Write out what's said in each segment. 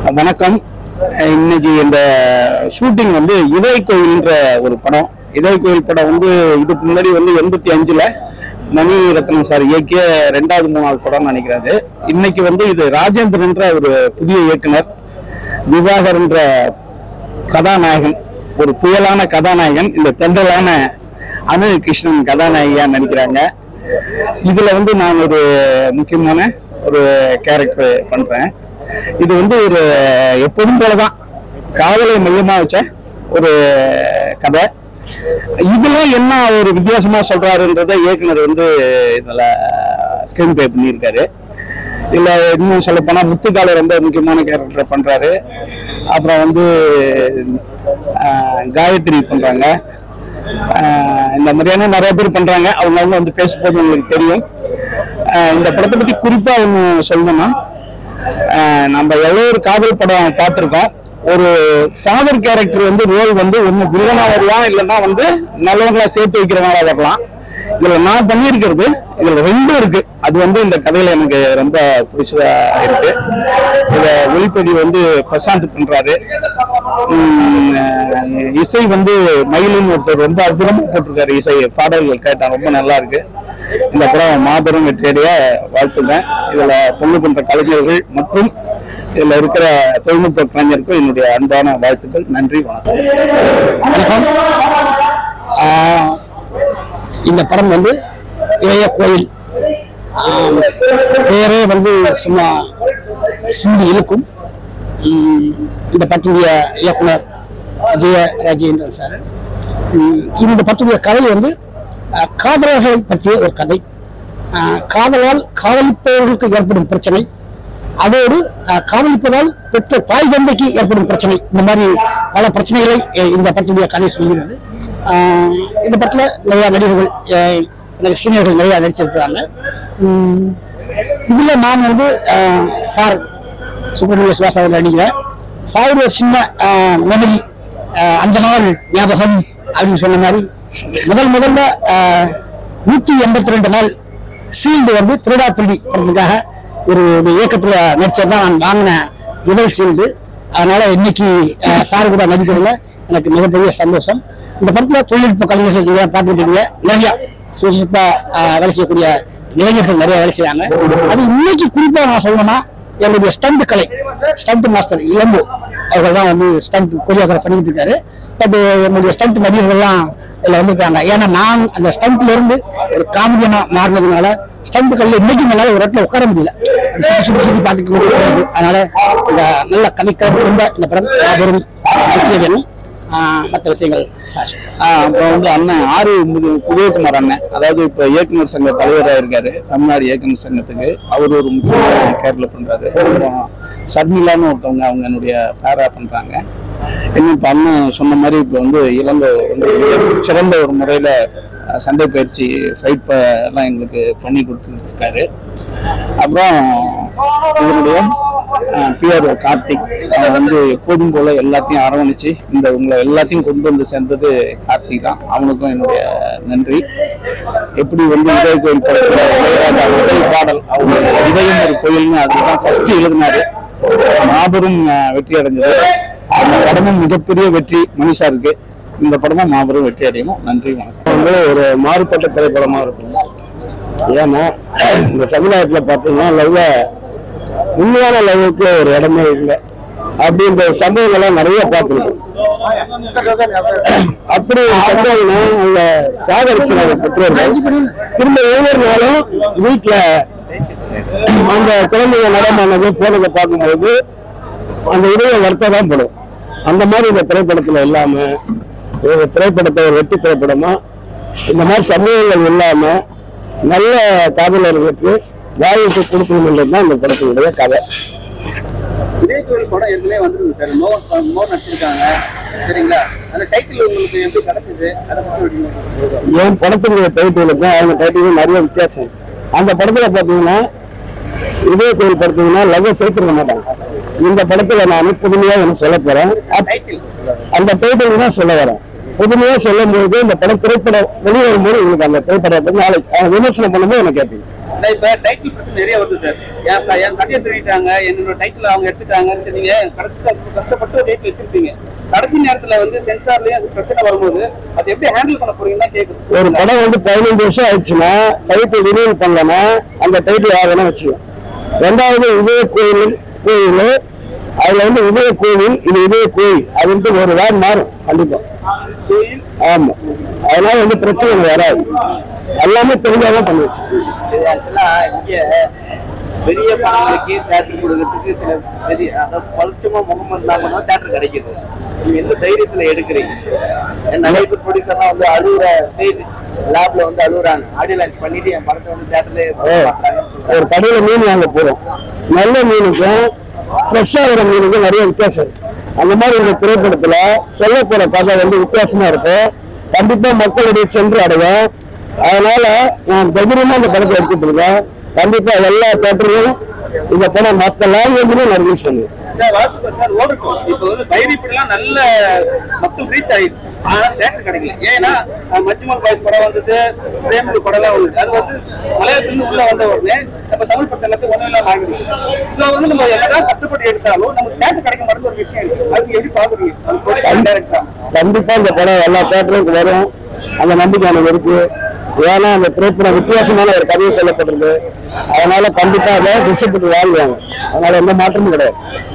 வணக்கம் இன்னைக்கு இந்த ஷூட்டிங் வந்து இதய கோயில்ன்ற ஒரு படம் இதய கோயில் படம் வந்து இதுக்கு முன்னாடி வந்து எண்பத்தி அஞ்சுல மணி ரத்னம் சார் இயக்கிய ரெண்டாவது மூணாவது படம்னு நினைக்கிறாரு இன்னைக்கு வந்து இது ராஜேந்திரன்ற ஒரு புதிய இயக்குனர் விவாகர்ன்ற கதாநாயகன் ஒரு புயலான கதாநாயகன் இந்த தென்றலான அனில் கிருஷ்ணன் கதாநாயகியா நடிக்கிறாங்க இதுல வந்து நான் ஒரு முக்கியமான ஒரு கேரக்டர் பண்றேன் இது வந்து ஒரு எப்போதும் போலதான் காதலை மையமா வச்ச ஒரு கதை இதுல என்ன ஒரு வித்தியாசமா சொல்றாருன்றத இயக்குனர் வந்து இதுல ஸ்கிரீன் பே பண்ணியிருக்காரு இதுல இன்னும் சொல்ல போனா முத்துக்கால ரொம்ப முக்கியமான கேரக்டர் பண்றாரு அப்புறம் வந்து ஆஹ், காயத்ரி பண்றாங்க ஆஹ், இந்த மாதிரியான நிறைய பேர் பண்றாங்க அவங்க அவங்க வந்து பேசும்போது உங்களுக்கு தெரியும் ஆஹ், இந்த படத்தை பத்தி குறிப்பா ஒன்று சொல்லணும்னா ஆஹ், நம்ம எவ்வளோ ஒரு காதல் படம் பார்த்துருக்கோம் ஒரு ஃபாதர் கேரக்டர் வந்து ரோல் வந்து ஒன்று வில்லனா வரலாம் இல்லைன்னா வந்து நல்லவங்களா சேர்த்து வைக்கிறவங்களா வரலாம் இதுல நான் பண்ணியிருக்கிறது இதுல ரெண்டும் இருக்கு அது வந்து இந்த கதையில எனக்கு ரொம்ப பிடிச்சதா இருக்கு இத ஒளிப்பதிவு வந்து பிரசாந்த் பண்றாரு உம், அஹ், இசை வந்து மயிலின் ஒருத்தர் ரொம்ப அற்புதமா போட்டிருக்காரு இசை பாடல்கள் கேட்டா ரொம்ப நல்லா இருக்கு இந்த படம் மாபெரும் வெற்றியடைய வாழ்த்துங்க இதுல பொண்ணு பண்ற கலைஞர்கள் மற்றும் இதுல இருக்கிற தொழில்நுட்ப கலைஞருக்கும் என்னுடைய அன்பான வாழ்த்துக்கள் நன்றி வணக்கம் வணக்கம் ஆஹ் இந்த படம் வந்து இளைய கோயில் ஆஹ் பெயரே வந்து சும்மா சூடி இழுக்கும் உம் இந்த படத்துடைய இயக்குனர் விஜய ராஜேந்திரன் சார் உம் இந்த படத்துடைய கதை வந்து ஆஹ் காதலர்களை பற்றிய ஒரு கதை ஆஹ் காதலால் காதலிப்பவர்களுக்கு ஏற்படும் பிரச்சனை அதோடு அஹ், காதலிப்பதால் பெற்ற தாய் தந்தைக்கு ஏற்படும் பிரச்சனை இந்த மாதிரி பல பிரச்சனைகளை அஹ், இந்த படத்துடைய கதை சொல்கிறது ஆஹ், இந்த படத்துல நிறைய நடிகர்கள் அஹ், எனக்கு சீனியர்கள் நிறைய நடிச்சிருக்கிறாங்க உம், இதுல நான் வந்து அஹ், சார் சுப்பிரமணிய சுவாஸ் அவர் நடிக்கிறேன் சாருடைய சின்ன மெமரி அந்த நாள் ஞாபகம் அப்படின்னு சொன்ன மாதிரி முதல் முதல்ல நூற்றி எண்பத்தி ரெண்டு நாள் சீல்டு வந்து திருடா திருடி படத்துக்காக ஒரு ஒரு இயக்கத்துல நடிச்சது தான் நான் வாங்கின முதல் சீல்டு அதனால இன்னைக்கு அஹ், சார் கூட நடிக்கிறதுல எனக்கு மிகப்பெரிய சந்தோஷம் இந்த படத்துல தொழில்நுட்ப கலைஞர்கள் நீங்க பார்த்துட்டு இருக்கீங்க நிறைய சுறுசுறுப்பா அஹ், வேலை செய்யக்கூடிய இளைஞர்கள் நிறைய வேலை செய்றாங்க அது இன்னைக்கு குறிப்பா நான் சொல்லணும்னா என்னுடைய ஸ்டண்ட் கலை ஸ்டண்ட் மாஸ்டர் இளம்பு அவர்கள் தான் வந்து ஸ்டண்ட் கொரியோகிராஃப் பண்ணிட்டு இருக்காரு பட் என்னுடைய ஸ்டண்ட் நடிகர்கள்லாம் இதுல வந்திருக்காங்க ஏன்னா நான் அந்த ஸ்டண்ட்ல இருந்து ஒரு காமெடியனா மாறினதுனால ஸ்டண்ட் கல்ல இன்னைக்கு என்னால ஒரு இடத்துல உட்கார முடியல சுற்றி சுற்றி சுற்றி பார்த்துக்க முடியாது அதனால இந்த நல்ல கலைக்கிற ரொம்ப இந்த படம் மாபெரும் வெற்றி வேணும் மற்ற விஷயங்கள் சார் ஆஹ் அப்புறம் வந்து அண்ணன் ஆறு முது- உதயகுமார் அண்ணன் அதாவது இப்ப இயக்குனர் சங்க தலைவராக இருக்காரு தமிழ்நாடு இயக்குனர் சங்கத்துக்கு அவர் ஒரு முக்கியமான கேரள பண்றாரு அப்புறம் சர்மிலான்னு ஒருத்தவங்க அவங்க என்னுடைய பேரா பண்றாங்க இன்னும் இப்ப அண்ணன் சொன்ன மாதிரி இப்ப வந்து இளங்கோ வந்து மிகச் சிறந்த ஒரு முறையில அஹ், சண்டை பயிற்சி ஃபைட் எல்லாம் எங்களுக்கு பண்ணி கொடுத்துருக்காரு அப்புறம் இவருடைய பிஆர் கார்த்திக் அவர் வந்து எப்போதும் போல எல்லாத்தையும் அரவணைச்சு இந்த உங்களை எல்லாத்தையும் கொண்டு வந்து சேர்ந்தது கார்த்திக் தான் அவனுக்கும் என்னுடைய நன்றி எப்படி வந்து இதய கோயில் படத்துல இளையராஜா முதல் பாடல் அவங்க இதயம் ஒரு கோயில்னு அதுதான் ஃபர்ஸ்ட் எழுதினாரு மாபெரும் அஹ், வெற்றி அடைஞ்சது அந்த படமும் மிகப்பெரிய வெற்றி மனிஷா இருக்கு இந்த படமும் மாபெரும் வெற்றி அடையணும் நன்றி வணக்கம் வந்து ஒரு மாறுபட்ட திரைப்படமா இருக்கும் ஏன்னா இந்த சமுதாயத்துல பாத்தீங்கன்னா லவ்ல உண்மையான லவ்வுக்கு ஒரு இடமே இல்லை அப்படின்ற சம்பவங்கள்லாம் நிறைய பார்த்துருக்கோம் அப்படி ஒரு சம்பவம்னா அவங்க சாகரிச்சாங்க பெற்றோர்கள் திரும்ப ஒவ்வொரு நாளும் வீட்டுல அந்த குழந்தைங்க நடமானது போனதை பார்க்கும்போது அந்த இதய வருத்தம் தான் படும் அந்த மாதிரி இந்த திரைப்படத்துல இல்லாம ஒரு திரைப்படத்தை ஒரு வெற்றி திரைப்படமா இந்த மாதிரி சம்பவங்கள் இல்லாம நல்ல காதலர்களுக்கு வாய்ப்பு கொடுக்கணும்ன்றது தான் இந்த படத்தினுடைய கதை இதே கோயில் படம் ஏற்கனவே வந்துருக்கு சார் மோர் மோர் நடிச்சிருக்காங்க சரிங்களா அந்த டைட்டில் உங்களுக்கு எப்படி கிடைச்சது அதை பத்தி ஒரு சொல்லுங்க. என் படத்தினுடைய டைட்டிலுக்கும் அவங்க டைட்டிலும் நிறைய வித்தியாசம் இருக்கு. அந்த படத்துல பாத்தீங்கன்னா இதே கோயில் படத்தீங்கன்னா லவ் சேர்த்துருக்க மாட்டாங்க இந்த படத்துல நான் புதுமையா ஒன்று சொல்ல போறேன் அப்- டைட்டில் அந்த டைட்டில் தான் சொல்ல வரேன் புதுமையா சொல்லும் போது இந்த படம் திரைப்படம் வெளிவரும்போது உங்களுக்கு அந்த திரைப்படத்தை நாளைக்கு அஹ், விமர்சனம் பண்ணும்போது எனக்கு கேட்பீங்க ஆனா இப்ப டைட்டில் பிரச்சனை நிறைய வருது சார் என் க- என் கதையை திருடிட்டாங்க என்னோட டைட்டில் அவங்க எடுத்துட்டாங்கன்னு நீங்க கடைசிட்டா கஷ்டப்பட்டு டைட்டில் வச்சிருப்பீங்க கடைசி நேரத்துல வந்து சென்சார்லயும் அது பிரச்சனை வரும்போது அது எப்படி ஹேண்டில் பண்ண போறீங்கன்னா கேக்குது ஒரு படம் வந்து பதினஞ்சு வருஷம் ஆயிடுச்சுன்னா டைட்டில் ரினியூல் பண்ணலன்னா அந்த டைட்டில் யாருன்னா வச்சுக்கலாம் ரெண்டாவது இதய கோயில் கோயில் அதுல வந்து இதய கோவில் இது இதய கோயில் அதுன்ட்டு ஒரு வேர் மாறும் கண்டிப்பா கோயில் ஆமா அதனால வந்து பிரச்சனை வராது எல்லாமே தெரிஞ்சாதான் பண்ணி வச்சு இது ஆக்சுவலா இங்க பெரிய படங்களுக்கு தேட்டர் கொடுக்கறதுக்கு சில பெரிய அதாவது பளிச்சமா முகம் இல்லாம தான் தேட்டர் கிடைக்குது நீங்க எந்த தைரியத்துல எடுக்கிறீங்க ஏன்னா நிறைய பேர் ப்ரொடியூசர்லாம் வந்து அழுகுற ஸ்டேஜ் லேப்ல வந்து அழுகுறாங்க ஆடியோ லான்ச் பண்ணிட்டு என் படத்தை வந்து தேட்டர்ல ஒரு கடையில மீன் வாங்க போறோம் நல்ல மீனுக்கும் ஃப்ரெஷ்ஷா வர மீனுக்கும் நிறைய வித்தியாசம் இருக்கு அந்த மாதிரி இந்த திரைப்படத்துல சொல்ல போற கதை வந்து வித்தியாசமா இருக்கும் கண்டிப்பா மக்களுடைய சென்று அடையும் அதனால நான் தைரியமா இந்த படத்தை எடுத்துட்டு இருக்கேன் கண்டிப்பா எல்லா தேட்டர்லயும் இந்த படம் மற்ற லாங்குவேஜ்லயும் நான் ரிலீஸ் பண்ணுவேன் சார் வாசுபா சார் ஓடட்டும் இப்போ வந்து தைரியப்படலாம் நல்ல மக்கள் ரீச் ஆயிடுச்சு ஆனா தேட்டர் கிடைக்கல ஏன்னா அஹ், மஞ்சுமல் பாய்ஸ் படம் வந்தது பிரேமலு படம்லாம் வந்தது அது வந்து மலையாளத்துல உள்ள வந்த உடனே நம்ம தமிழ் படத்தை எல்லாத்தையும் ஒன்றும் இல்லாம ஆகிடுச்சு ஸோ வந்து நம்ம என்னதான் கஷ்டப்பட்டு எடுத்தாலும் நம்ம தேட்டர் கிடைக்க மாட்டேங்கிற ஒரு விஷயம் இருக்கு அதுக்கு எப்படி பாக்குறீங்க அது டேரக்டா கண்டிப்பா இந்த படம் எல்லா தேட்டருக்கும் வரும் அந்த நம்பிக்கை எனக்கு இருக்கு ஏன்னா அந்த திரைப்படம் வித்தியாசமான ஒரு கதையை சொல்லப்பட்டிருக்கு அதனால கண்டிப்பா அதை டிஸ்ட்ரிபியூட்டர் வாழ்வாங்க அதனால எந்த மாற்றமும் கிடையாது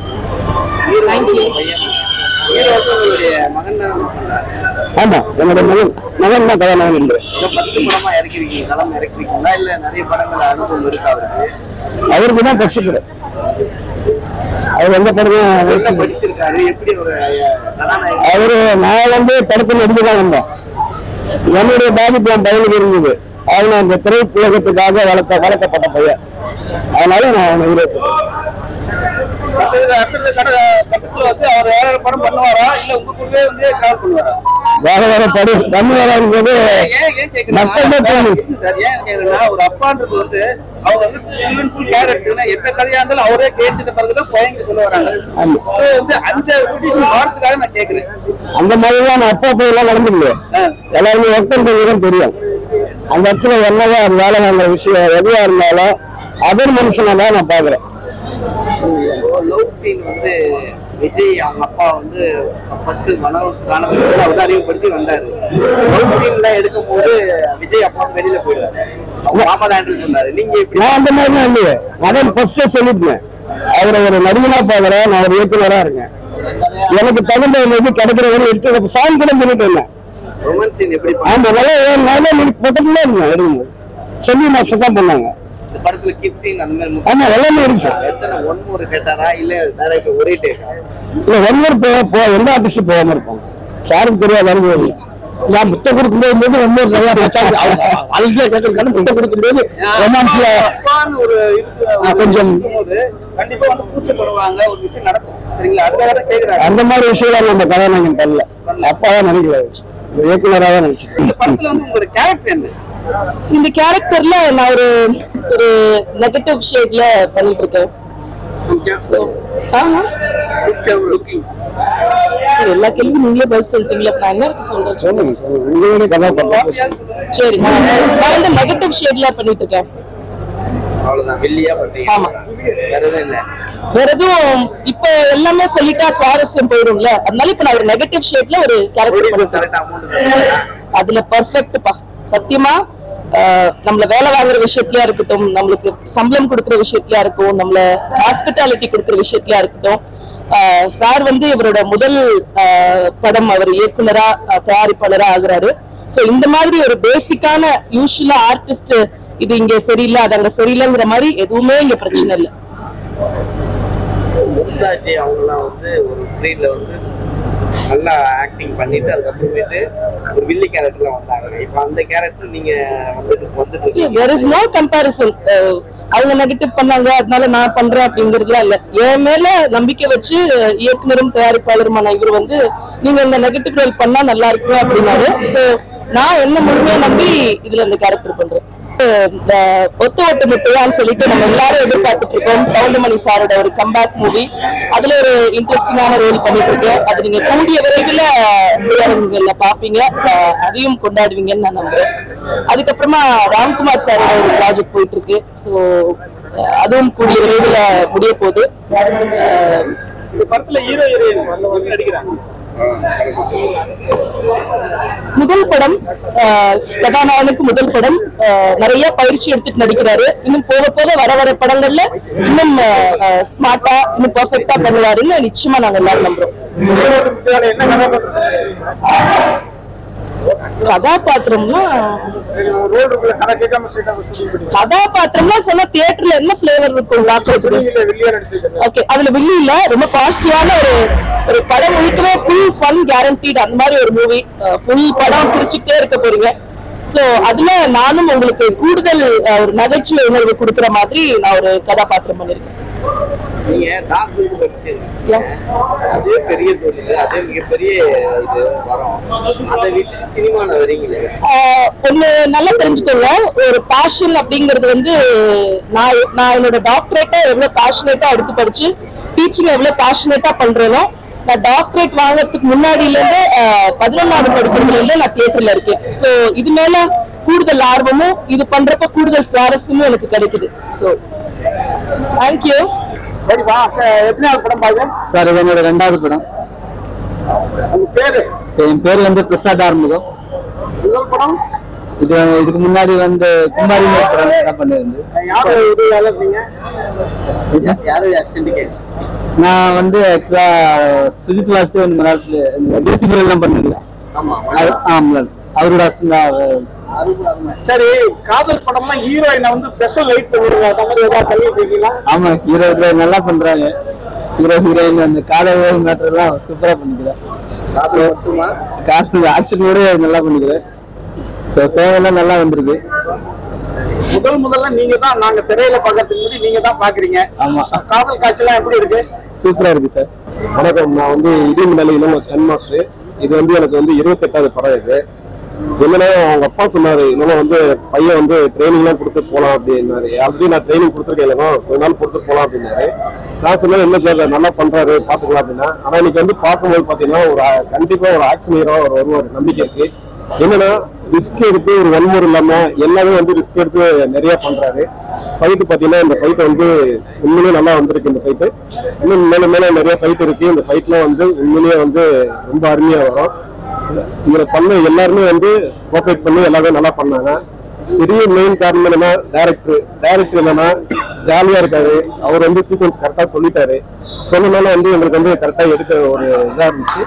ஹீரோ வந்து உங்களுடைய மகன் தான் பண்றாங்க ஆமா என்னோட மகன் மகன் தான் கதாநாயகன் இல்லை இப்போ ஃபர்ஸ்ட் படமா இறக்கிருக்கீங்க களம் இறக்கிருக்கீங்களா இல்ல நிறைய படங்கள் அனுபவம் இருக்கா அவருக்கு அவருக்கு தான் ஃபர்ஸ்ட் படம் அவர் எந்த படமும் என்ன நடிச்சது இல்ல. படிச்சிருக்காரு எப்படி ஒரு அஹ், கதாநாயகன் அவரு நான் வந்து படத்தில் நடிக்க தான் வந்தேன் என்னுடைய பாதிப்பு என் பையனுக்கு இருந்தது அவன் அந்த திரைப்புலகத்துக்காக வளர்த்த வளர்க்கப்பட்ட பையன் அதனால நான் அவனை விரும்புகிறேன் அடுத்தது அடுத்தது கட கட்டத்துல வந்து அவர் வேற ஒரு படம் பண்ணுவாரா இல்ல உங்க கூடவே வந்து கவர் பண்ணுவாரா வேற வேற படி பண்ணி வராங்கிறது ஏன் ஏன் கேக்குறேன் மக்கள் தான் தோணும். சார் ஏன் கேக்குறேன்னா ஒரு அப்பான்றது வந்து அவங்க வந்து ஃபுல் அண்ட் ஃபுல் கேர் எடுத்துக்கணும் எந்த கதையா இருந்தாலும் அவரே கேட்டுட்ட பிறகுதான் குழந்தைங்க சொல்ல வராங்க ஆமா. So வந்து அந்த சுச்சுவேஷன் மாறதுக்காக நான் கேக்குறேன் அந்த மாதிரிலாம் நான் அப்பா போய் எல்லாம் நடந்துக்கல ஆ. எல்லாருமே ஒர்க் பண்றது தெரியும் அந்த இடத்துல என்னதான் அது வேலை வாங்குற விஷயம் எதுவா இருந்தாலும் அதர் மனுஷனா தான் நான் பாக்குறேன் லவ் சீன் வந்து விஜய் அவங்க அப்பா வந்து ஃபர்ஸ்ட் மனோக்கான அவர் தான் அறிமுகப்படுத்தி வந்தாரு லவ் சீன் தான் எடுக்கும் போது விஜய் அப்பா வந்து வெளியில போயிடுவாரு அவங்க மாமா தான் ஹேண்டில் பண்ணாரு நீங்க எப்படி நான் அந்த மாதிரிலாம் இல்லையே அதான் ஃபர்ஸ்டே சொல்லிட்டேன் அவரை ஒரு நடிகனா பாக்குறேன் நான் ஒரு இயக்குனரா இருக்கேன் எனக்கு தகுந்த ஒரு இது கிடைக்கிற வரை எடுத்து சாங் கூட பண்ணிட்டு இருந்தேன் ரொமான்ஸ் சீன் எப்படி ஆமா நல்லா நல்லா பக்கத்துல இருந்தேன் எடுக்கும்போது செல்வி மாஸ்டர் தான் பண்ணாங்க இந்த படத்துல கிஸ் சீன் அந்த மாதிரி ஆமா எல்லாமே இருந்துச்சு எத்தனை ஒன் மூணு கேட்டாரா இல்ல டேரக்டர் ஒரே டேக்கா இல்ல ஒன்வர் போ போ எந்த ஆர்டிஸ்ட் போகாம இருப்பாங்க யாருக்கு தெரியாத அனுபவம் இல்லை நான் முட்டை கொடுக்கும்போது ஒன்வர் வாழ்க்கையா கேட்கறதுக்கான முட்டை கொடுக்கும்போது ரொமான்ஸ்ல அப்பான்னு ஒரு இருக்கு ஆ, கொஞ்சம். போது கண்டிப்பா வந்து கூச்சப்படுவாங்க ஒரு விஷயம் நடக்கும் சரிங்களா அதுக்காக தான் கேக்குறாங்க அந்த மாதிரி விஷயம் நம்ம கதாநாயகன் பண்ணல அப்பா தான் நினைக்கிறாரு இயக்குனராக தான் நினைச்சிட்டு இந்த படத்துல வந்து உங்களோட கேரக்டர் என்ன இந்த கேரக்டர்ல நான் ஒரு ஒரு நெகட்டிவ் ஷேட்ல பண்ணிட்டு இருக்கேன் ஆமா லுக்கிங் சரி, எல்லா கேள்வியும் நீங்களே பதில் சொல்லிட்டீங்களா நான் என்ன இருக்கு சொல்றேன் சொல்லுங்க சொல்லுங்க உங்களுடைய கதாபாத்திரம் சரி நான் நான் வந்து நெகட்டிவ் ஷேட்ல பண்ணிட்டு இருக்கேன் அவ்வளவுதான் வெள்ளியா பண்றீங்க ஆமா. வேற எதுவும் இல்ல வேற எதுவும் இப்ப எல்லாமே சொல்லிட்டா சுவாரஸ்யம் போயிடும்ல அதனால இப்ப நான் ஒரு நெகட்டிவ் ஷேட்ல ஒரு கேரக்டர் ப்ரொடியூசர் பண்ணிட்டு கரெக்டா அமௌண்ட் அதுல பர்ஃபெக்ட்பா சத்தியமா ஆஹ், நம்மள வேலை வாங்குற விஷயத்துலயா இருக்கட்டும் நம்மளுக்கு சம்பளம் கொடுக்குற விஷயத்துலயா இருக்கும் நம்மள ஹாஸ்பிட்டாலிட்டி கொடுக்குற விஷயத்துலயா இருக்கட்டும் சார் வந்து இவரோட முதல் ஆஹ், படம் அவர் இயக்குனரா ஆஹ், தயாரிப்பாளரா ஆகுறாரு சோ இந்த மாதிரி ஒரு பேசிக்கான யூஸ்வலா ஆர்டிஸ்ட் இது இங்க சரியில்லை அது அங்க சரியில்லைங்கிற மாதிரி எதுவுமே இங்க பிரச்சனை இல்லை மும்தாஜி அவங்கலாம் வந்து ஒரு ஸ்க்ரீன்ல வந்து நல்லா ஆக்டிங் பண்ணிட்டு அதுக்கப்புறமேட்டு ஒரு வில்லி கேரக்டர்ல வந்தாங்க இப்போ அந்த கேரக்டர் நீங்க வந்துட்டு வந்துட்டு இருக்கீங்க there is no comparison அஹ் அவங்க நெகட்டிவ் பண்ணாங்க அதனால நான் பண்றேன் அப்படிங்கறதுலாம் இல்ல என் மேல நம்பிக்கை வச்சு அஹ் இயக்குனரும் தயாரிப்பாளருமான இவர் வந்து நீங்க இந்த நெகட்டிவ் ரோல் பண்ணா நல்லா இருக்கும் அப்படின்னாரு சோ நான் என்ன முழுமையா நம்பி இதுல இந்த கேரக்டர் பண்றேன் அஹ் இந்த ஒத்த ஒட்டு முட்டையான்னு சொல்லிட்டு நம்ம எல்லாரும் எதிர்பார்த்துட்டு இருக்கோம் கவுண்டமணி சாரோட ஒரு கம்பேக் மூவி அதுல ஒரு இன்ட்ரெஸ்டிங்கான ரோல் பண்ணிட்டு இருக்கேன் அது நீங்க கூடிய விரைவில் திரையரங்குகள்ல பாப்பீங்க அஹ் அதையும் கொண்டாடுவீங்கன்னு நான் நம்புறேன் அதுக்கப்புறமா ராம்குமார் சார் ஒரு ப்ராஜெக்ட் போயிட்டு இருக்கு ஸோ அதுவும் கூடிய விரைவில் முடிய போகுது அஹ், இந்த படத்துல ஹீரோ ஹீரோயின் நடிக்கிறாங்க முதல் படம் அஹ், கதாநாயகனுக்கு முதல் படம் அஹ், நிறைய பயிற்சி எடுத்துட்டு நடிக்கிறாரு இன்னும் போக போக வர வர படங்கள்ல இன்னும் ஸ்மார்ட்டா இன்னும் பெர்ஃபெக்டா பண்ணுவாருன்னு நிச்சயமா நாங்க எல்லாரும் நம்புறோம் என்ன கதாபாத்திரம்னா ரோல் இருக்குல்ல கதை கேட்காம ஸ்ட்ரைட்டா சொல்லி கதாபாத்திரம்னா சொன்னா தியேட்டர்ல என்ன ஃபிளேவர் இருக்கும் பாக்குறதுக்கு வெளியே நடிச்சிருக்கேன் ஓகே அதுல வில்லி இல்ல ரொம்ப பாசிட்டிவான ஒரு ஒரு படம் முழுக்கவே ஃபுல் ஃபன் கேரண்டீட் அந்த மாதிரி ஒரு மூவி ஃபுல் படம் சிரிச்சுக்கிட்டே இருக்க போறீங்க சோ அதுல நானும் உங்களுக்கு கூடுதல் அஹ், ஒரு நகைச்சுவை உணர்வு கொடுக்குற மாதிரி நான் ஒரு கதாபாத்திரம் பண்ணிருக்கேன் நீங்க டாக்டர் படிச்சிருக்கீங்க அதே பெரிய தொழில் அதே மிகப்பெரிய இது வரும் அதை விட்டு சினிமால வரீங்களே ஆஹ் ஒண்ணு நல்லா தெரிஞ்சுக்கோங்க ஒரு பேஷன் அப்படிங்கிறது வந்து நான் நான் என்னோட டாக்டரேட்டா எவ்வளவு பேஷனேட்டா எடுத்து படிச்சு டீச்சிங் எவ்வளவு பேஷனேட்டா பண்றேனோ நான் டாக்டரேட் வாங்குறதுக்கு முன்னாடில இருந்து ஆஹ் பதினொன்னாவது படிக்கிறதுல இருந்து நான் தியேட்டர்ல இருக்கேன் சோ இது மேல கூடுதல் ஆர்வமும் இது பண்றப்ப கூடுதல் சுவாரஸ்யமும் எனக்கு கிடைக்குது சோ தேங்க்யூ சரிப்பா எத்தனாவது படம் பாருங்க சார் இது என்னோட ரெண்டாவது படம் உங்க பேரு என் பேர் வந்து பிரசாத் ஆறுமுகம் முதல் படம் இது இதுக்கு முன்னாடி வந்து குமாரி படம் பண்ணியிருந்தேன் யாரு இது வேலை இருக்கீங்க யாரு அசிஸ்டன்ட் கேட்டு நான் வந்து ஆக்சுவலா சுஜித் வாசுதேவன் மலையாளத்துல டிசிபிள் தான் பண்ணிருக்கேன் ஆமா ஆம்புலன்ஸ் அவரோட assistant சரி காதல் படம்னா ஹீரோயினை வந்து ஸ்பெஷல் லைட் பண்ணுவாங்க அந்த மாதிரி ஏதாவது பண்ணிட்டு இருக்கீங்களா ஆமா ஹீரோ நல்லா பண்றாங்க ஹீரோ ஹீரோயின் அந்த காதல் மேட்டர் எல்லாம் சூப்பரா பண்ணிக்கிறேன் காசு மட்டுமா காசு ஆக்ஷனோட நல்லா பண்ணிக்கிறேன் ஸோ சேவெல்லாம் நல்லா வந்திருக்கு முதல் முதல்ல நீங்க தான் நாங்க திரையில பாக்கிறதுக்கு முன்னாடி நீங்க தான் பாக்குறீங்க ஆமா. காதல் காட்சிலாம் எப்படி இருக்கு சூப்பரா இருக்கு சார் வணக்கம் நான் வந்து இடியும் நிலையில ஸ்டன் மாஸ்டர் இது வந்து எனக்கு வந்து இருபத்தெட்டாவது படம் இது என்னன்னா அவங்க அப்பா சொன்னாரு இன்னும் வந்து பையன் வந்து ட்ரைனிங் எல்லாம் கொடுத்து போலாம் அப்படின்னாரு ஆல்ரெடி நான் ட்ரைனிங் கொடுத்துருக்கேன் இல்லைனா கொஞ்ச நாள் கொடுத்து போலாம் அப்படின்னாரு நான் சொன்னேன் என்ன சார் நல்லா பண்றாரு பாத்துக்கலாம் அப்படின்னா ஆனா இன்னைக்கு வந்து பார்க்கும்போது பாத்தீங்கன்னா ஒரு ஆ- கண்டிப்பா ஒரு ஆக்ஷன் ஹீரோ அவர் வருவார் நம்பிக்கை இருக்கு என்னன்னா ரிஸ்க் எடுத்து ஒரு வன்முறை இல்லாம எல்லாமே வந்து ரிஸ்க் எடுத்து நிறைய பண்றாரு ஃபைட்டு பாத்தீங்கன்னா இந்த ஃபைட் வந்து உண்மையிலேயே நல்லா வந்திருக்கு இந்த ஃபைட்டு இன்னும் மேல மேல நிறைய ஃபைட் இருக்கு இந்த ஃபைட்லாம் வந்து உண்மையிலேயே வந்து ரொம்ப அருமையா வரும் இதுல பண்ண எல்லாருமே வந்து கோஆபரேட் பண்ணி எல்லாமே நல்லா பண்ணாங்க பெரிய மெயின் காரணம் என்னன்னா டேரக்டர் டேரக்டர் என்னன்னா ஜாலியா இருக்காரு அவர் வந்து சீக்வன்ஸ் கரெக்டா சொல்லிட்டாரு சொன்னனால வந்து எங்களுக்கு வந்து கரெக்டா எடுக்க ஒரு இதா இருந்துச்சு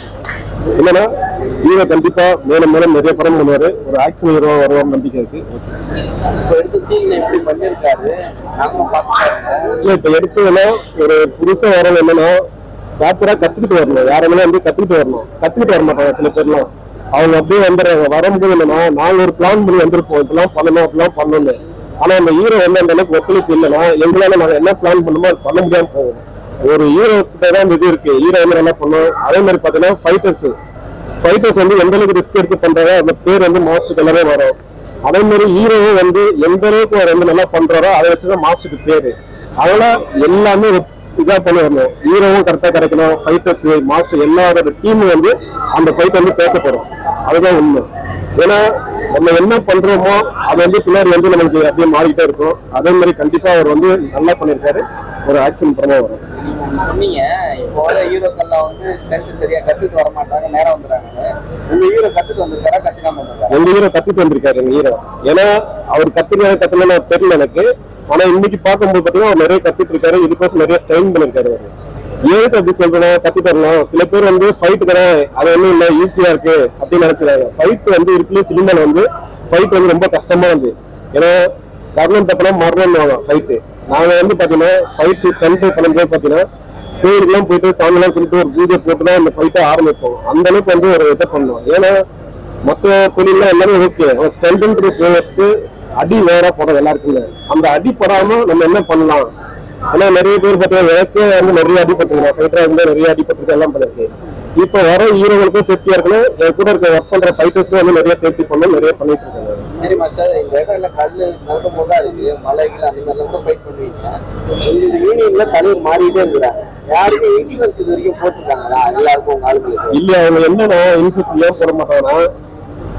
என்னன்னா ஹீரோ கண்டிப்பா மேலும் மேலும் நிறைய படம் பண்ணுவாரு ஒரு ஆக்ஷன் ஹீரோ வருவார் நம்பிக்கை இருக்கு இப்ப எடுத்த சீன்ல எப்படி பண்ணிருக்காரு நாம பாத்துக்காருங்க இல்ல இப்ப எடுத்ததுல ஒரு புதுசா வரவங்க என்னன்னா ப்ராப்பரா கத்துக்கிட்டு வரணும் யாருமே வந்து கத்துக்கிட்டு வரணும் கத்துக்கிட்டு வர மாட்டாங்க சில பேர்லாம் அவங்க அப்படியே வந்துடுறாங்க வரும்போது என்னன்னா நாங்க ஒரு பிளான் பண்ணி வந்திருப்போம் இப்பெல்லாம் பண்ணணும் அப்படிலாம் பண்ணணும் ஆனா அந்த ஹீரோ வந்து அந்த அளவுக்கு ஒத்துழைப்பு இல்லைன்னா எங்களால நாங்க என்ன பிளான் பண்ணுமோ அது பண்ண முடியாம போகும் ஒரு ஹீரோ கிட்ட தான் இந்த இது இருக்கு ஹீரோ வந்து நல்லா பண்ணும் அதே மாதிரி பாத்தீங்கன்னா ஃபைட்டர்ஸ் ஃபைட்டர்ஸ் வந்து எந்த அளவுக்கு ரிஸ்க் எடுத்து பண்றாரோ அந்த பேர் வந்து மாஸ்டருக்கு எல்லாமே வரும் அதே மாதிரி ஹீரோவும் வந்து எந்த அளவுக்கு அவர் வந்து நல்லா பண்றாரோ அதை வச்சுதான் மாஸ்டருக்கு பேரு அதனால எல்லாமே ஒரு இதா பண்ணி வரணும் ஹீரோவும் கரெக்டா கிடைக்கணும் ஃபைட்டர்ஸ் மாஸ்டர் எல்லாரோட டீம் வந்து அந்த ஃபைட் வந்து பேசப்படும் அதுதான் உண்மை ஏன்னா நம்ம என்ன பண்றோமோ அது வந்து பின்னாடி வந்து நம்மளுக்கு அப்படியே மாறிக்கிட்டே இருக்கும் அதே மாதிரி கண்டிப்பா அவர் வந்து நல்லா பண்ணியிருக்காரு ஒரு ஆக்ஷன் படமா வரும் சொன்னீங்க இப்போ வர ஹீரோக்கள்லாம் வந்து ஸ்ட்ரென்த் சரியா கத்துட்டு வர மாட்டாங்க நேரம் வந்துடுறாங்க உங்க ஹீரோ கத்துட்டு வந்திருக்காரா கத்துக்காம வந்திருக்காரா எங்க ஹீரோ கத்துட்டு வந்திருக்காரு எங்க ஹீரோ ஏன்னா அவர் கத்துக்க கத்துனா தெரியல எனக்கு ஆனா இன்னைக்கு பார்க்கும்போது பாத்தீங்கன்னா அவர் நிறைய கத்துட்டு இருக்காரு இதுக்கோசம் நிறைய ஸ்டைன் பண்ணிருக்காரு அவரு ஏதுக்கு அப்படி சொல்றேன் கத்துட்டு வரலாம் சில பேர் வந்து ஃபைட் தரேன் அது ஒண்ணும் இல்ல ஈஸியா இருக்கு அப்படின்னு நினைச்சிருக்காங்க ஃபைட் வந்து இருக்குல்ல சினிமால வந்து ஃபைட் வந்து ரொம்ப கஷ்டமா இருந்து ஏன்னா கர்ணம் தப்பினா மரணம் ஃபைட்டு நாங்க வந்து பாத்தீங்கன்னா ஃபைட் ஸ்டண்ட் பண்ணும்போது பாத்தீங்கன்னா கோயிலுக்குலாம் போயிட்டு சாமிலாம் குளித்து ஒரு பூஜை போட்டு தான் இந்த ஃபைட்டை ஆரம்பிப்போம் அந்த அளவுக்கு வந்து ஒரு இதை பண்ணுவோம் ஏன்னா மொத்த தொழில எல்லாமே ஓகே ஸ்ட்ரென்த் போட்டு அடி வேற போடும் எல்லாருக்குமே அந்த அடி படாம நம்ம என்ன பண்ணலாம் ஆனா நிறைய பேர் பார்த்தீங்கன்னா எனக்கே வந்து நிறைய அடிபட்டுருக்கேன் ஃபைட்டரா இருந்து நிறைய அடிபட்டு எல்லாம் பண்ணிருக்கு இப்போ வர ஹீரோகளுக்கும் சேஃப்டியா இருக்கணும் என் கூட இருக்க ஒர்க் பண்ற ஃபைட்டர்ஸ்க்கும் வந்து நிறைய சேஃப்டி பண்ணணும் நிறைய பண்ணிட்டு இருக்காங்க சரி மாஸ்டர் இந்த இடம் எல்லாம் கல்லு கலக்க போதா இருக்கு மலைகள் அந்த மாதிரி எல்லாம் ஃபைட் பண்ணுவீங்க இந்த யூனியன்ல தலைவர் மாறிட்டே இருக்கிறாங்க யாருக்கும் இன்சூரன்ஸ் இது வரைக்கும் போட்டிருக்காங்களா எல்லாருக்கும் உங்க ஆளுங்களுக்கு இல்ல அவங்க என்னன்னா இன்சூரன்ஸ் ஏன் போட மாட்டாங்கன்னா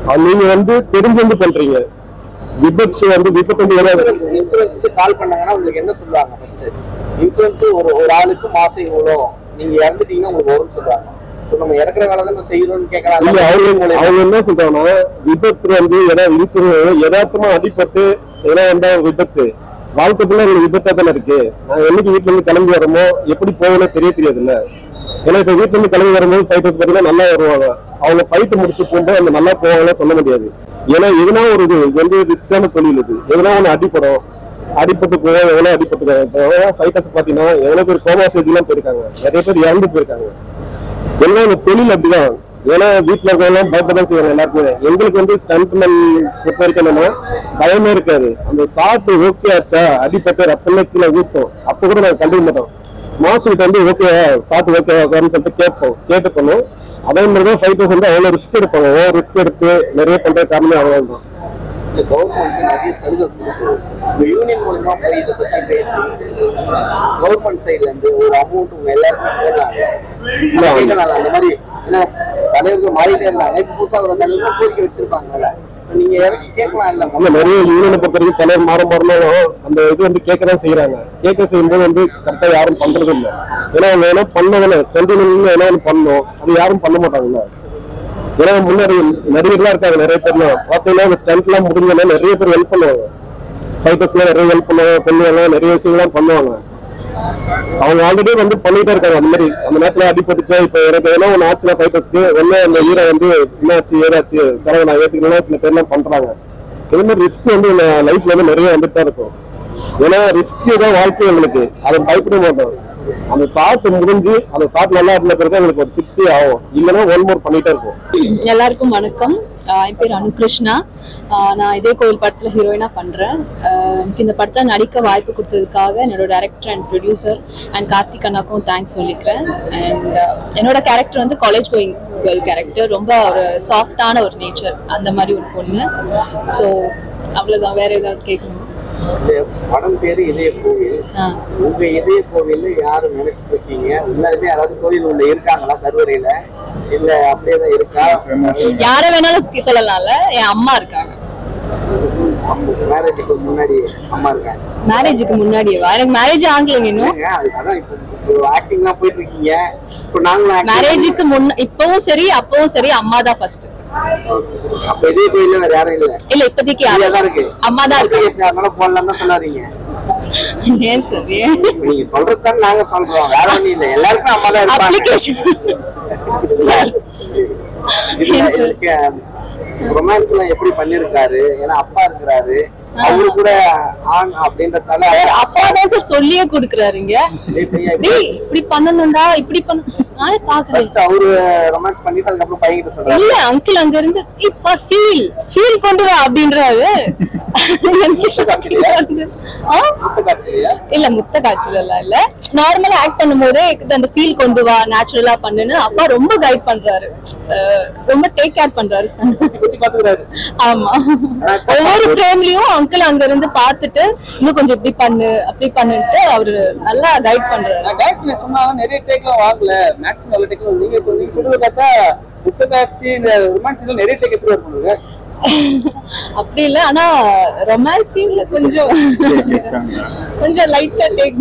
அது நீங்க வந்து தெரிஞ்சு பண்றீங்க விபத்து வந்து விபத்து வந்து ஏதாவது இன்சூரன்ஸ் இன்சூரன்ஸ்க்கு கால் பண்ணாங்கன்னா உங்களுக்கு என்ன சொல்லுவாங்க ஃபர்ஸ்ட் இன்சூரன்ஸ் ஒரு ஒரு ஆளுக்கு மாசம் இவ்வளோ நீங்க இறந்துட்டீங்கன்னா உங்களுக்கு வரும்னு சொல்லுவாங்க ஸோ நம்ம இறக்குற வேலை தான் செய்யணும்னு இல்ல கேட்கலாம் அவங்க அவங்க என்ன சொல்றாங்கன்னா விபத்து வந்து ஏதாவது இன்சூரன்ஸ் யதார்த்தமா அடிபட்டு ஏதோ வந்தா விபத்து வாழ்க்கை ஃபுல்லா உங்களுக்கு விபத்தா தானே இருக்கு நான் என்னைக்கு வீட்டுல இருந்து கிளம்பி வரமோ எப்படி போகணும் தெரிய தெரியாதுல்ல ஏன்னா இப்ப வீட்டுல இருந்து கிளம்பி வரும்போது ஃபைட்டர்ஸ் பாத்தீங்கன்னா நல்லா வருவாங்க அவங்க ஃபைட் முடிச்சு போகும்போது அந்த நல்லா போவாங்கன்னு சொல்ல முடியாது ஏன்னா எதுனா ஒரு இது இது வந்து ரிஸ்கான தொழில் இது எதுனா ஒண்ணு அடிப்படும் அடிபட்டு போவோம் எவ்வளவு அடிபட்டு ஃபைட்டர்ஸ் பாத்தீங்கன்னா எவ்வளவு பேர் கோமா ஸ்டேஜ்லாம் போயிருக்காங்க நிறைய பேர் இறந்து போயிருக்காங்க எல்லாம் இந்த தொழில் அப்படிதான் ஏன்னா வீட்டுல இருக்கவங்க பயப்பட செய்வாங்க எல்லாருக்குமே எங்களுக்கு வந்து ஸ்டண்ட்மேன் பொறுத்த வரைக்கும் என்னன்னா பயமே இருக்காது அந்த சாப்பிட்டு ஓகே ஆச்சா அடிப்பட்டு ரத்தமே கீழே ஊத்தும் அப்ப கூட நாங்க கண்டுக்க மாட்டோம் மாஸ்டர்கிட்ட வந்து ஓகே சாப்பிட்டு ஓகே சார்னு சொல்லிட்டு கேட்போம் கேட்டு பண்ணோம் அதே மாதிரி தான் ஃபைட்டர்ஸ் வந்து அவ்வளவு ரிஸ்க் எடுப்பாங்க ஓ ரிஸ்க் எடுத்து நிறைய பண்ற காரணமே அவ்வளவு தான் இந்த கவர்மெண்ட் நிறைய சலுகை கொடுக்குது இந்த யூனியன் மூலமா போய் இதை பத்தி பேசி கவர்மெண்ட் சைட்ல இருந்து ஒரு அமௌண்ட் உங்க எல்லாருக்கும் போடலாங்க கேட்கலாம் அந்த மாதிரி ஏன்னா தலைவர்கள் மாறிட்டே இருந்தாங்க இப்ப புதுசா ஒரு தலைவர் கோரிக்கை வச்சிருப்பாங்கல்ல இப்ப நீங்க இறக்கி கேட்கலாம் இல்ல இல்ல நிறைய யூனியனை பொறுத்த வரைக்கும் தலைவர் மாற மாறினாலும் அந்த இது வந்து கேட்கதான் செய்யறாங்க கேட்க செய்யும்போது வந்து கரெக்டா யாரும் பண்றது இல்ல ஏன்னா அவங்க ஏன்னா பண்ணதானே ஸ்ட்ரென்த் ஏன்னா ஒண்ணு பண்ணணும் அது யாரும் பண்ண மாட்டாங்கல்ல ஏன்னா முன்னாடி நடிகர்லாம் இருக்காங்க நிறைய பேர்லாம் பாத்தீங்கன்னா அந்த ஸ்டண்ட் எல்லாம் முடிஞ்சோன்னா நிறைய பேர் ஹெல்ப் பண்ணுவாங்க ஃபைட்டர்ஸ்லாம் நிறைய ஹெல்ப் பண்ணுவாங்க பெண்ணுங்க நிறைய விஷயங்கள்லாம் பண்ணுவாங்க அவங்க ஆல்ரெடி வந்து பண்ணிட்டே இருக்காங்க அந்த மாதிரி அந்த நேரத்துல அடிபட்டுச்சா இப்ப எனக்கு ஏன்னா ஒண்ணு ஆச்சுன்னா ஃபைட்டர்ஸ்க்கு ஒண்ணு அந்த ஹீரோ வந்து என்னாச்சு ஏதாச்சு செலவு நான் ஏத்துக்கலாம் சில பேர்லாம் பண்றாங்க இது மாதிரி ரிஸ்க் வந்து லைஃப்ல வந்து நிறைய வந்துட்டு தான் இருக்கும் ஏன்னா ரிஸ்க் தான் வாழ்க்கை எங்களுக்கு அதை பயப்பட மாட்டோம் அந்த சாப்பிட்டு முடிஞ்சு அந்த சாப்பிட்டு நல்லா இருந்த பிறகு எங்களுக்கு ஒரு திருப்தி ஆகும் இல்லைன்னா ஒன் மோர் பண்ணிட்டே இருக்கும் எல்லாருக்கும் வணக்கம் ஆஹ் என் பேர் அனுகிருஷ்ணா ஆஹ் நான் இதே கோவில் படத்துல ஹீரோயினா பண்றேன் ஆஹ் எனக்கு இந்த படத்தை நடிக்க வாய்ப்பு கொடுத்ததுக்காக என்னோட director and producer and Karthik அண்ணாக்கும் தேங்க்ஸ் சொல்லிக்கிறேன் அண்ட் என்னோட கேரக்டர் வந்து காலேஜ் கோயிங் கேர்ள் கேரக்டர் ரொம்ப ஒரு சாஃப்டான ஒரு நேச்சர் அந்த மாதிரி ஒரு பொண்ணு ஸோ அவ்வளவுதான் வேற ஏதாவது கேட்கணும் இந்த படம் பேரு இதய கோவில் ஆ. உங்க இதய கோவில் யாரு நினைச்சிட்டு இருக்கீங்க உண்மையாலுமே யாராவது கோவில் உள்ள இருக்காங்களா கருவறையில இல்ல அப்படியே தான் இருக்கா யாரை வேணாலும் சொல்லலாம்ல என் அம்மா இருக்காங்க மேரேஜுக்கு முன்னாடி அம்மா இருக்காங்க மேரேஜுக்கு முன்னாடியேவா எனக்கு மேரேஜ் ஆகலைங்க இன்னும் ஏங்க, அது- அதான் இப்போ இப்போ ஆக்டிங் எல்லாம் போயிட்டு இருக்கீங்க இப்போ நாங்களும் acting- மேரேஜுக்கு முன்ன இப்பவும் சரி அப்பவும் சரி அம்மா தான் ஃபர்ஸ்ட் அப்ப இதே கோயில்ல வேற யாரும் இல்ல இல்ல இப்போதைக்கு ஃப்ரீயா யாரும் தான் இருக்கு அம்மா தான் இருக்கு Application யாருனாலும் போடலாம் தான் சொல்லாதீங்க ஏன் சரி இப்ப நீங்க சொல்றது தான் நாங்க சொல்றோம் வேற ஒண்ணும் இல்ல எல்லாருக்கும் அம்மா தான் இருப்பாங்க அப்ளிகேஷன் சார் ரொமான்ஸ் எல்லாம் எப்படி பண்ணிருக்காரு ஏன்னா அப்பா இருக்கிறாரு அவரு கூட ஆண் அப்படின்றதால சார் அப்பா தான் சார் சொல்லியே கொடுக்குறாருங்க டேய் இப்படி பண்ணணும்டா இப்படி பண்ண நானே பாக்குறேன் ஃபர்ஸ்ட் அவரு ரொமான்ஸ் பண்ணிட்டு அதுக்கப்புறம் பையன் கிட்ட சொல்றாரு இல்ல அங்கிள் அங்க இருந்து இப்ப ஃபீல் ஃபீல் கொண்டு வா அப்படின்றாரு எனக்கு shock வந்து, ஆ? காட்சியா இல்ல முத்த காய்ச்சல் எல்லாம் இல்ல நார்மலா ஆக்ட் பண்ணும்போதே அந்த ஃபீல் கொண்டு வா நேச்சுரலா பண்ணுன்னு அப்பா ரொம்ப கைட் பண்றாரு அஹ் ரொம்ப டேக் கேர் பண்றாரு son. பாத்துக்கிறாரு ஆமா ஒவ்வொரு ஃப்ரேம்லயும் அங்கிள் அங்க இருந்து பாத்துட்டு இன்னும் கொஞ்சம் இப்படி பண்ணு அப்படி பண்ணுன்ட்டு அவரு நல்லா கைட் பண்றாரு நான் டைரக்டர் சொன்னா நிறைய டேக்லாம் வாங்கல மேக்ஸிமம் நல்ல டேக்லாம் நீங்க இப்போ நீங்க சொல்றது பார்த்தா புத்த காட்சி இந்த ரொமான்ஸ் எல்லாம் நிறைய டேக் எடுத்துட்டு வருவாங்க அப்படி இல்ல ஆனா ரொமான்ஸ் சீன்ல கொஞ்சம் கொஞ்சம் லைட்டா டேக்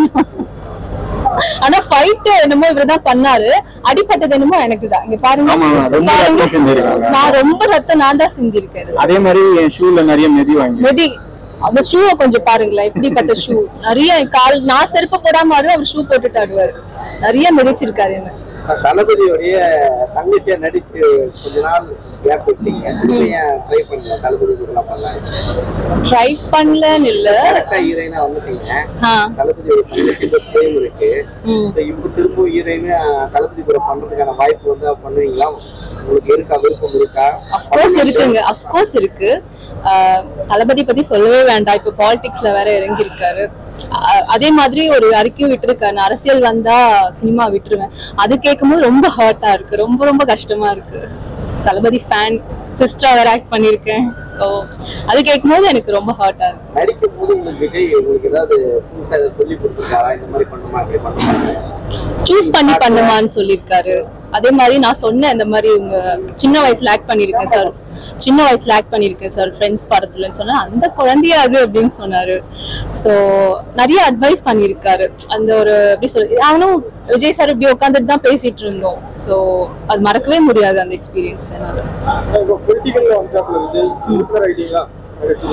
ஆனா ஃபைட் என்னமோ இவர்தான் பண்ணாரு அடிபட்டது என்னமோ எனக்கு தான் இங்க பாருங்க ஆமா, ரொம்ப பாருங்க. ரத்தம் சிந்திருக்காங்க. நான் ரொம்ப ரத்தம் நான் தான் செஞ்சிருக்கேன் அதே மாதிரி என் ஷூல நிறைய மெதி வாங்கி மெதி அந்த ஷூவை கொஞ்சம் பாருங்களேன் எப்படிப்பட்ட ஷூ நிறைய கால் நான் செருப்பு போடாம ஆடுவேன் அவர் ஷூ போட்டுட்டு ஆடுவாரு நிறைய மிதிச்சிருக்காரு என்ன தளபதியுடைய தங்கச்சியா நடிச்சு கொஞ்ச நாள் கேப் விட்டீங்க திரும்ப ஏன் ட்ரை பண்ணல தளபதி கூட எல்லாம் பண்ணலாம் ட்ரை பண்ணலன்னு இல்ல கரெக்டா ஹீரோயினா வந்துட்டீங்க ஆ, தளபதியோட தங்கச்சி டைம் இருக்கு ம். So, இப்ப திரும்ப ஹீரோயின் தளபதி கூட பண்றதுக்கான வாய்ப்பு வந்து பண்ணுவீங்களா உங்களுக்கு இருக்கா விருப்பம் இருக்கா அஃப்கோர்ஸ் இருக்குங்க அஃப்கோர்ஸ் இருக்கு ஆஹ் தளபதி பத்தி சொல்லவே வேண்டாம் இப்ப பாலிடிக்ஸ்ல வேற இறங்கி இருக்காரு அதே மாதிரி ஒரு அறிக்கையும் விட்டுருக்காரு நான் அரசியல் வந்தா சினிமா விட்டுருவேன் அது கேட்கும்போது ரொம்ப ஹர்ட்டா இருக்கு ரொம்ப ரொம்ப கஷ்டமா இருக்கு தளபதி ஃபேன் சிஸ்டரா வேற ஆக்ட் பண்ணிருக்கேன் ஸோ அது கேட்கும்போது எனக்கு ரொம்ப ஹர்ட்டா இருக்கு நடிக்கும் போது உங்களுக்கு விஜய் உங்களுக்கு ஏதாவது புதுசா ஏதாவது சொல்லி கொடுத்துருக்காரா இந்த மாதிரி பண்ணுமா இப்படி பண்ணுமா சூஸ் பண்ணி பண்ணுமான்னு சொல்லியிருக்காரு அதே மாதிரி நான் சொன்னேன் இந்த மாதிரி உங்க சின்ன வயசுல ஆக்ட் பண்ணிருக்கேன் சார் சின்ன வயசுல ஆக்ட் பண்ணியிருக்கேன் சார் ஃப்ரெண்ட்ஸ் படத்துலன்னு சொன்னா அந்த குழந்தையா அது அப்படின்னு சொன்னாரு ஸோ நிறைய அட்வைஸ் பண்ணியிருக்காரு அந்த ஒரு எப்படி சொல்றது அவனும் விஜய் சார் இப்படி உட்காந்துட்டு தான் பேசிட்டு இருந்தோம் ஸோ அது மறக்கவே முடியாது அந்த எக்ஸ்பீரியன்ஸ் என்னால இப்போ பொலிட்டிக்கல்ல வந்துட்டாப்ல விஜய் உறுப்பினர் ஆயிட்டீங்களா கட்சியில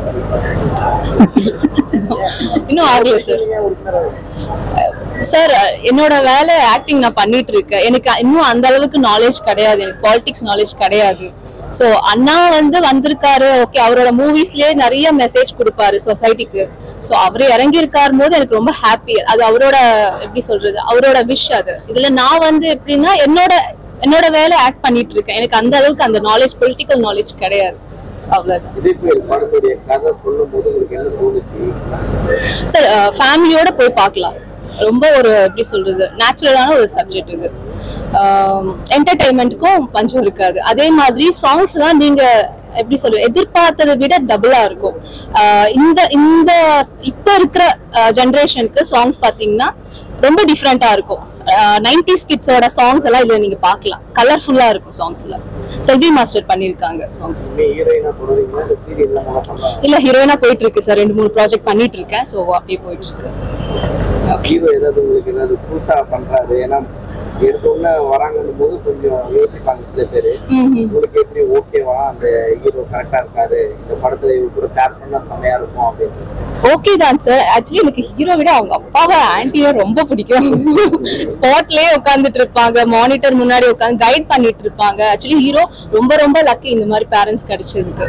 இன்னும் ஆகல சார் நீங்க உறுப்பினர் ஆயிட்டீங்க சார் என்னோட வேலை ஆக்டிங் நான் பண்ணிட்டு இருக்கேன் எனக்கு இன்னும் அந்த அளவுக்கு நாலேஜ் கிடையாது எனக்கு பாலிடிக்ஸ் நாலேஜ் கிடையாது ஸோ அண்ணா வந்து வந்திருக்காரு ஓகே அவரோட மூவிஸ்லயே நிறைய மெசேஜ் கொடுப்பாரு சொசைட்டிக்கு ஸோ அவர் இறங்கி இருக்காரு போது எனக்கு ரொம்ப ஹாப்பி அது அவரோட எப்படி சொல்றது அவரோட விஷ் அது இதுல நான் வந்து எப்படின்னா என்னோட என்னோட வேலை ஆக்ட் பண்ணிட்டு இருக்கேன் எனக்கு அந்த அளவுக்கு அந்த நாலேஜ் பொலிட்டிக்கல் நாலேஜ் கிடையாது So, அவ்வளவுதான் இதே புயல் படத்துடைய கதை சொல்லும் போது உங்களுக்கு என்ன தோணுச்சு சார் ஃபேமிலியோட போய் பார்க்கலாம் ரொம்ப ஒரு எப்படி சொல்றது நேச்சுரலான ஒரு சப்ஜெக்ட் இது என்டர்டைன்மெண்ட்டுக்கும் பஞ்சம் இருக்காது அதே மாதிரி சாங்ஸ்லாம் நீங்க எப்படி சொல்றது எதிர்பார்த்ததை விட டபுளா இருக்கும் ஆஹ் இந்த இந்த இப்ப இருக்கிற ஜென்ரேஷனுக்கு சாங்ஸ் பாத்தீங்கன்னா ரொம்ப டிஃப்ரெண்டா இருக்கும் நைன்டி கிட்ஸோட சாங்ஸ் எல்லாம் இதுல நீங்க பார்க்கலாம் கலர்ஃபுல்லா இருக்கும் சாங்ஸ்ல செல்வி மாஸ்டர் பண்ணிருக்காங்க சாங்ஸ் நீங்க ஹீரோயினா போடுறீங்களா இந்த சீரியல்லாம் நல்லா பண்ணலாம் இல்ல ஹீரோயினா போயிட்டு இருக்கு சார் ரெண்டு மூணு ப்ராஜெக்ட் பண்ணிட்டு இருக்கேன் ஸோ அப்படியே போயிட்டு இருக்கு ஹீரோ ஏதாவது உங்களுக்கு ஏதாவது புதுசா பண்றாரு ஏன்னா எடுத்த உடனே வராங்கன்னும் போது கொஞ்சம் யோசிப்பாங்க சில பேரு ம்ஹும். உங்களுக்கு எப்படி ஓகேவா அந்த ஹீரோ கரெக்டா இருக்காரு இந்த படத்துல இவரு கூட பேர் பண்ணா செமையா இருக்கும் அப்படின்னு ஓகே தான் சார் ஆக்சுவலி எனக்கு ஹீரோ விட அவங்க அப்பாவை ஆன்டியோ ரொம்ப பிடிக்கும் ஸ்பாட்லயே உட்காந்துட்டு இருப்பாங்க மானிட்டர் முன்னாடி உட்காந்து கைட் பண்ணிட்டு இருப்பாங்க ஆக்சுவலி ஹீரோ ரொம்ப ரொம்ப லக்கி இந்த மாதிரி பேரண்ட்ஸ் கிடைச்சதுக்கு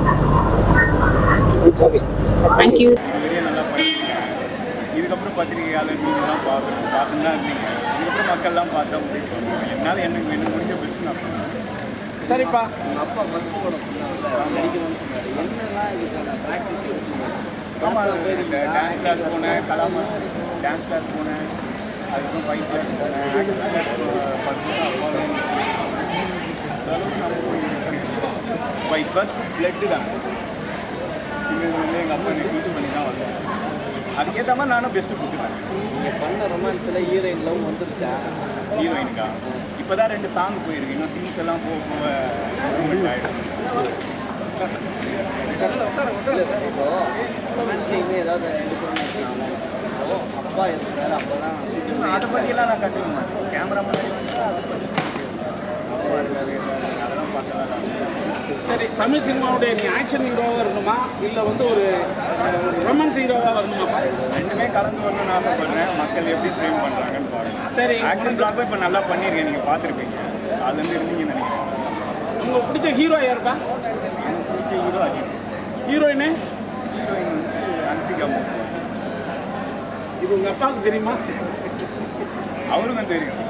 தேங்க்யூ வெளியே நல்லா படிச்சீங்க இதுக்கப்புறம் பத்திரிகையாளர் நீங்கள்லாம் பார்க்கணும் பார்த்துன்னு தான் இருந்தீங்க இதுக்கப்புறம் மக்கள்லாம் பார்த்தா முடிவு பண்ணுவோம் என்னால் எனக்கு என்ன முடிஞ்ச பெஸ்ட் நான் பண்ணுவேன் சரிப்பா உங்க அப்பா ஃபர்ஸ்ட் படம் சொன்னார்ல நடிக்கணும்னு சொன்னாரு என்னெல்லாம் இதுக்கான ப்ராக்டிஸ் ஆமாம் இந்த டான்ஸ் கிளாஸ் போனேன் கலாமா டான்ஸ் கிளாஸ் போனேன் அதுக்கப்புறம் ஃபைட் கிளாஸ் போனேன் ஆக்டிங் கிளாஸ் படிச்சு அப்பாவே பை பர்த் பிளட்டு தான் சின்னது வந்து எங்கள் அப்பா எனக்கு யூஸ் பண்ணி தான் வந்தேன் அதுக்கேற்ற மாதிரி நானும் பெஸ்ட்டு கொடுத்துட்டேன் நீங்க பண்ண ரொமான்ஸ்ல ஹீரோயின் லவ் வந்துருச்சா ஹீரோயினுக்கா இப்போ தான் ரெண்டு சாங் போயிருக்கு இன்னும் சீன்ஸ் எல்லாம் போக போக improvement ஆயிடும் இல்ல சார் இப்போ ரொமான்ஸ் சீன் ஏதாவது ரெண்டு பேரும் வச்சுக்கோங்களேன். இப்போ அப்பா இருக்கிறாரு அப்பதான் இன்னும் அதை பற்றியெல்லாம் நான் கற்றுக்க மாட்டேன் கேமரா முன்னாடி வந்து அதை பத்தி அதெல்லாம் பார்க்கலாம் சரி தமிழ் சினிமாவுடைய நீ ஆக்ஷன் ஹீரோவாக இருக்கணுமா இல்லை வந்து ஒரு ரொமான்ஸ் ஹீரோவாக வரணுமா ரெண்டுமே கலந்து வரணும்னு ஆசைப்படுறேன் மக்கள் எப்படி ஃப்ரேம் பண்ணுறாங்கன்னு பாருங்க சரி ஆக்ஷன் பிளாக்கும் இப்போ நல்லா பண்ணியிருக்கேன் நீங்கள் பார்த்துருப்பீங்க அதுலேருந்து இருந்தீங்கன்னு நினைக்கிறேன் உங்களுக்கு பிடிச்ச ஹீரோ யாருப்பா எனக்கு பிடிச்ச ஹீரோ அஜித் ஹீரோயினு ஹீரோயின் வந்து அன்சிகா மூர்த்தி. இது உங்கள் அப்பாவுக்கு தெரியுமா அவருக்கும் தெரியும்